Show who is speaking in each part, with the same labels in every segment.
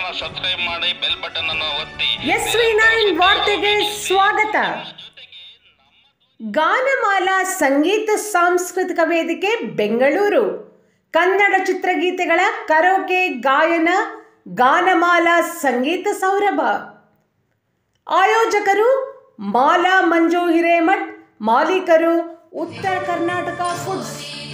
Speaker 1: subscribe ಮಾಡಿ bell button ಅನ್ನು ಒತ್ತಿ
Speaker 2: ಎಸ್ ವಿ ನೈನ್ ವಾರ್ತೆಗೆ ಸ್ವಾಗತ ಗಾನಮಾಲಾ ಸಂಗೀತ ಸಾಂಸ್ಕೃತಿಕ ವೇದಿಕೆ ಬೆಂಗಳೂರು ಕನ್ನಡ ಚಿತ್ರಗೀತೆಗಳ ಕರೋಕೆ ಗಾಯನ ಗಾನಮಾಲಾ ಸಂಗೀತ ಸೌರಭ ಆಯೋಜಕರು ಮಾಲಾ ಮಂಜು ಹಿರೇಮಠ್ ಮಾಲೀಕರು ಉತ್ತರ ಕರ್ನಾಟಕ ಫುಡ್ಸ್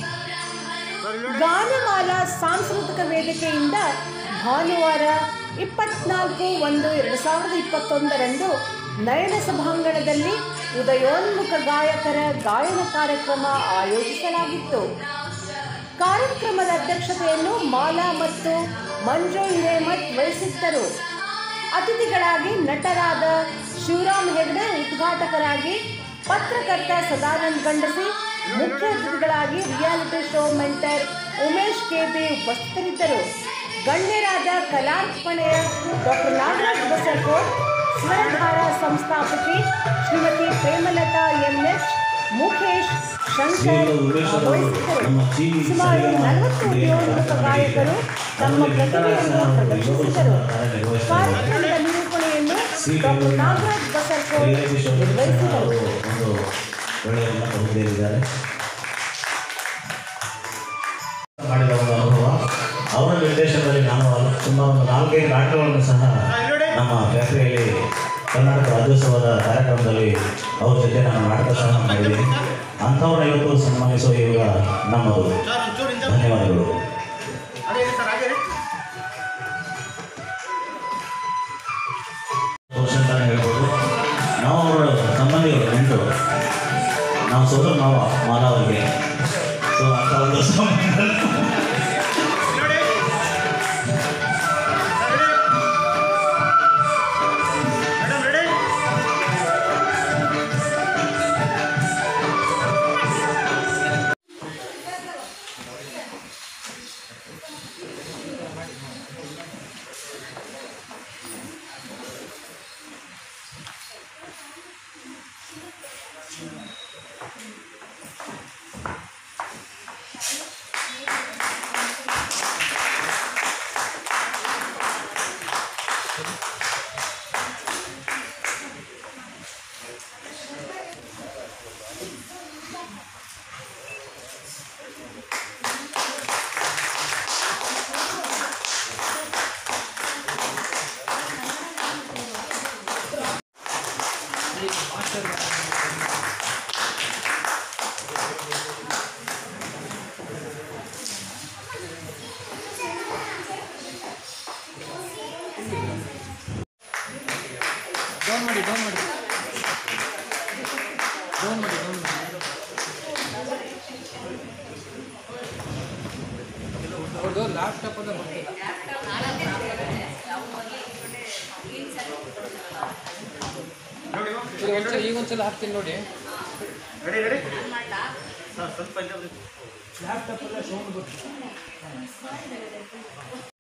Speaker 2: ಗಾನಮಾಲಾ ಸಾಂಸ್ಕೃತಿಕ ವೇದಿಕೆಯಿಂದ ಭಾನುವಾರ ಇಪ್ಪತ್ನಾಲ್ಕು ಒಂದು ಎರಡು ಸಾವಿರದ ಇಪ್ಪತ್ತೊಂದರಂದು ನಯನ ಸಭಾಂಗಣದಲ್ಲಿ ಉದಯೋನ್ಮುಖ ಗಾಯಕರ ಗಾಯನ ಕಾರ್ಯಕ್ರಮ ಆಯೋಜಿಸಲಾಗಿತ್ತು ಕಾರ್ಯಕ್ರಮದ ಅಧ್ಯಕ್ಷತೆಯನ್ನು ಮಾಲಾ ಮತ್ತು ಮಂಜು ಹಿರೇಮಠ್ ವಹಿಸಿದ್ದರು ಅತಿಥಿಗಳಾಗಿ ನಟರಾದ ಶಿವರಾಮ್ ಹೆಗ್ಡೆ ಉದ್ಘಾಟಕರಾಗಿ ಪತ್ರಕರ್ತ ಸದಾನಂದ್ ಗಂಡಸಿ ಮುಖ್ಯ ಅತಿಥಿಗಳಾಗಿ reality show mentor Umesh KB ಉಪಸ್ಥಿತರಿದ್ದರು ಗಣ್ಯರಾದ ಕಲಾರ್ಪಣೆಯ ಡಾಕ್ಟರ್ ನಾಗರಾಜ್ ಬಸರ್ಕೋಟ್ ಸ್ವರಧಾರ ಸಂಸ್ಥಾಪಕಿ ಶ್ರೀಮತಿ ಪ್ರೇಮಲತಾ ಎಂಎಚ್ ಮುಖೇಶ್ ಶಂಕರ್ ಭಾಗವಹಿಸಿದ್ದರು ಸುಮಾರು ನಲವತ್ತು ಉದ್ಯೋಗದ ಗಾಯಕರು ತಮ್ಮ ಪ್ರತಿಭೆಯನ್ನು ಪ್ರದರ್ಶಿಸಿದರು ಕಾರ್ಯಕ್ರಮದ ನಿರೂಪಣೆಯನ್ನು doctor Nagaraj Basarkot
Speaker 3: reality show
Speaker 2: ನಿರ್ವಹಿಸಿದರು
Speaker 3: ಒಂದು ಒಳ್ಳೆಯದನ್ನ ಬಹುದೇರಿದ್ದಾರೆ ಮಾಡಿದ ಒಂದು ಅನುಭವ ಅವರ ನಿರ್ದೇಶನದಲ್ಲಿ ನಾನು ಹಲ- ತುಂಬ ಒಂದು ನಾಲ್ಕೈದು ನಾಟಕಗಳನ್ನು ಸಹ ನಮ್ಮ ಫ್ಯಾಕ್ಟರಿಯಲ್ಲಿ ಕರ್ನಾಟಕ ರಾಜ್ಯೋತ್ಸವದ ಕಾರ್ಯಕ್ರಮದಲ್ಲಿ ಅವ್ರ ಜೊತೆ ನಾನು ನಾಟಕ ಸಹ ಮಾಡಿದ್ದೀನಿ ಅಂಥವ್ರನ್ನ ಇವತ್ತು ಸನ್ಮಾನಿಸುವ ಇವಾಗ ನಮ್ಮದು ಧನ್ಯವಾದಗಳು ವರ್ಷ ಅಂತಾನೆ ಹೇಳ್ಬೋದು ನಾವು ಅವರ ಸಂಬಂಧಿಗಳು ನೆಂಟರು ನಾವು ಸೋದರ ಮಾವ ಮಾಲಾ ಅವರಿಗೆ ಸೊ ಅಂಥ ಒಂದು ಸಂಬಂಧ
Speaker 4: ಡೌನ್ ಮಾಡಿ ಡೌನ್ ಮಾಡಿ ಡೌನ್ ಮಾಡಿ ಡೌನ್ ಮಾಡಿ ಅವ್ರದ್ದು ಲ್ಯಾಪ್ಟಾಪ್ ಅದ ಬರ್ತಿಲ್ಲ ಈಗ ಒಂದ್ಸಲ ಈಗ ಒಂದ್ಸಲ ಹಾಕ್ತೀನಿ ನೋಡಿ ಲ್ಯಾಪ್ಟಾಪ್ ಎಲ್ಲ ಸೌಂಡ್ ಬರ್ತಿಲ್ಲ